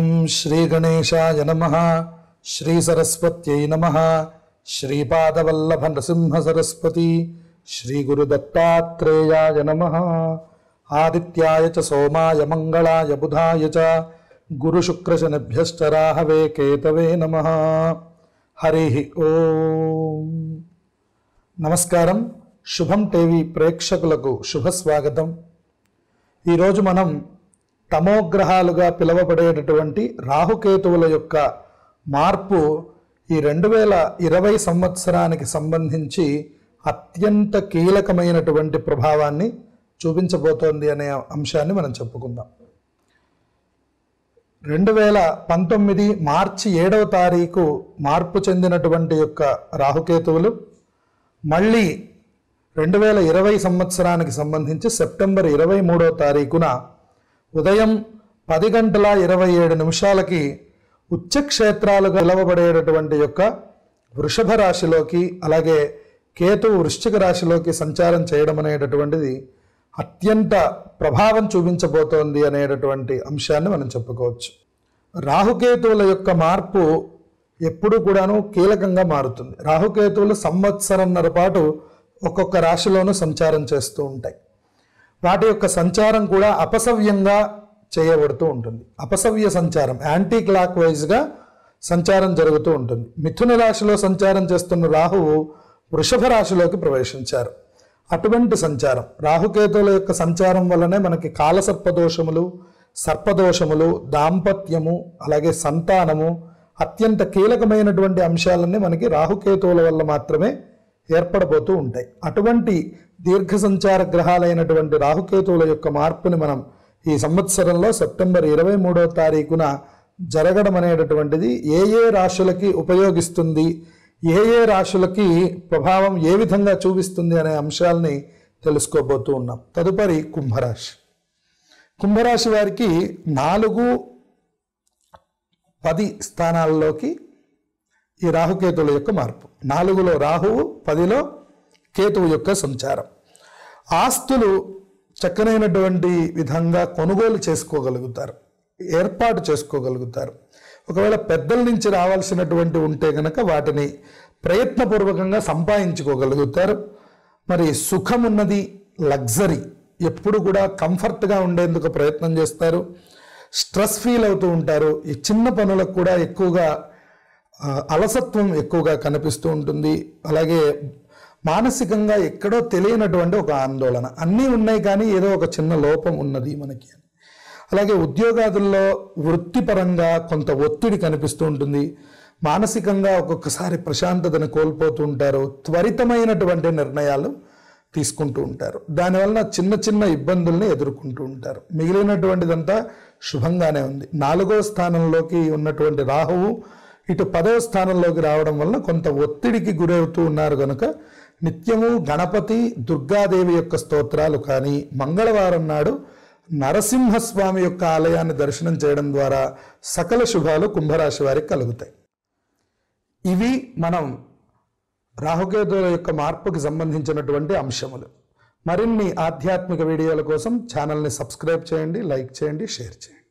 ఓం శ్రీ గణేశాయ నమ శ్రీ సరస్వత్యై నమ శ్రీపాదవల్లభ నృసింహ సరస్వతి శ్రీ గురు దత్తాత్రేయాయ నమ ఆదిత్యాయ చ సోమాయ మంగళాయ బుధాయ చ గురు శుక్రశనభ్యశ్చ రాహవే కేతవే నమ హరి ఓం నమస్కారం శుభం టీవీ ప్రేక్షకులకు శుభ స్వాగతం ఈరోజు మనం తమోగ్రహాలుగా పిలువబడేటటువంటి రాహుకేతువుల యొక్క మార్పు ఈ రెండు వేల ఇరవై సంవత్సరానికి సంబంధించి అత్యంత కీలకమైనటువంటి ప్రభావాన్ని చూపించబోతోంది అనే అంశాన్ని మనం చెప్పుకుందాం రెండు వేల పంతొమ్మిది మార్చి ఏడవ తారీఖు మార్పు చెందినటువంటి యొక్క రాహుకేతువులు మళ్ళీ రెండు వేల ఇరవై సంవత్సరానికి సంబంధించి సెప్టెంబర్ ఇరవై మూడో తారీఖున ఉదయం పది గంటల ఇరవై ఏడు నిమిషాలకి ఉచ్చక్షేత్రాలుగా పిలవబడేటటువంటి యొక్క వృషభ రాశిలోకి అలాగే కేతువు వృశ్చిక రాశిలోకి సంచారం చేయడం అనేటటువంటిది అత్యంత ప్రభావం చూపించబోతోంది అనేటటువంటి అంశాన్ని మనం చెప్పుకోవచ్చు రాహుకేతువుల యొక్క మార్పు ఎప్పుడు కూడాను కీలకంగా మారుతుంది రాహుకేతువులు సంవత్సరంన్నర పాటు ఒక్కొక్క రాశిలోనూ సంచారం చేస్తూ ఉంటాయి వాటి యొక్క సంచారం కూడా అపసవ్యంగా చేయబడుతూ ఉంటుంది అపసవ్య సంచారం యాంటీ క్లాక్ వైజ్గా సంచారం జరుగుతూ ఉంటుంది మిథున రాశిలో సంచారం చేస్తున్న రాహువు వృషభ రాశిలోకి ప్రవేశించారు అటువంటి సంచారం రాహుకేతువుల యొక్క సంచారం వల్లనే మనకి కాలసర్పదోషములు సర్పదోషములు దాంపత్యము అలాగే సంతానము అత్యంత కీలకమైనటువంటి అంశాలన్నీ మనకి రాహుకేతువుల వల్ల మాత్రమే ఏర్పడబోతూ ఉంటాయి అటువంటి దీర్ఘ సంచార గ్రహాలైనటువంటి రాహుకేతువుల యొక్క మార్పుని మనం ఈ సంవత్సరంలో సెప్టెంబర్ ఇరవై మూడో తారీఖున జరగడం అనేటటువంటిది ఏ ఏ రాశులకి ఉపయోగిస్తుంది ఏ ఏ రాశులకి ప్రభావం ఏ విధంగా చూపిస్తుంది అనే అంశాలని తెలుసుకోబోతూ ఉన్నాం తదుపరి కుంభరాశి కుంభరాశి వారికి నాలుగు పది స్థానాల్లోకి ఈ రాహుకేతువుల యొక్క మార్పు నాలుగులో రాహువు పదిలో కేతువు యొక్క సంచారం ఆస్తులు చక్కనైనటువంటి విధంగా కొనుగోలు చేసుకోగలుగుతారు ఏర్పాటు చేసుకోగలుగుతారు ఒకవేళ పెద్దల నుంచి రావాల్సినటువంటి ఉంటే కనుక వాటిని ప్రయత్నపూర్వకంగా సంపాదించుకోగలుగుతారు మరి సుఖం ఉన్నది లగ్జరీ ఎప్పుడు కూడా కంఫర్ట్గా ఉండేందుకు ప్రయత్నం చేస్తారు స్ట్రెస్ ఫీల్ అవుతూ ఉంటారు ఈ చిన్న పనులకు కూడా ఎక్కువగా ఆ, అలసత్వం ఎక్కువగా కనిపిస్తూ ఉంటుంది అలాగే మానసికంగా ఎక్కడో తెలియనటువంటి ఒక ఆందోళన అన్నీ ఉన్నాయి కానీ ఏదో ఒక చిన్న లోపం ఉన్నది మనకి అలాగే ఉద్యోగాదుల్లో వృత్తిపరంగా కొంత ఒత్తిడి కనిపిస్తూ ఉంటుంది మానసికంగా ఒక్కొక్కసారి ప్రశాంతతను కోల్పోతూ ఉంటారు త్వరితమైనటువంటి నిర్ణయాలు తీసుకుంటూ ఉంటారు దానివలన చిన్న చిన్న ఇబ్బందుల్ని ఎదుర్కొంటూ ఉంటారు మిగిలినటువంటిదంతా శుభంగానే ఉంది నాలుగో స్థానంలోకి ఉన్నటువంటి రాహువు ఇటు పదవ స్థానంలోకి రావడం వలన కొంత ఒత్తిడికి గురవుతూ ఉన్నారు కనుక నిత్యము గణపతి దుర్గాదేవి యొక్క స్తోత్రాలు కానీ మంగళవారం నాడు నరసింహస్వామి యొక్క ఆలయాన్ని దర్శనం చేయడం ద్వారా సకల శుభాలు కుంభరాశి వారికి కలుగుతాయి ఇవి మనం రాహుకేతువుల యొక్క మార్పుకి సంబంధించినటువంటి అంశములు మరిన్ని ఆధ్యాత్మిక వీడియోల కోసం ఛానల్ని సబ్స్క్రైబ్ చేయండి లైక్ చేయండి షేర్ చేయండి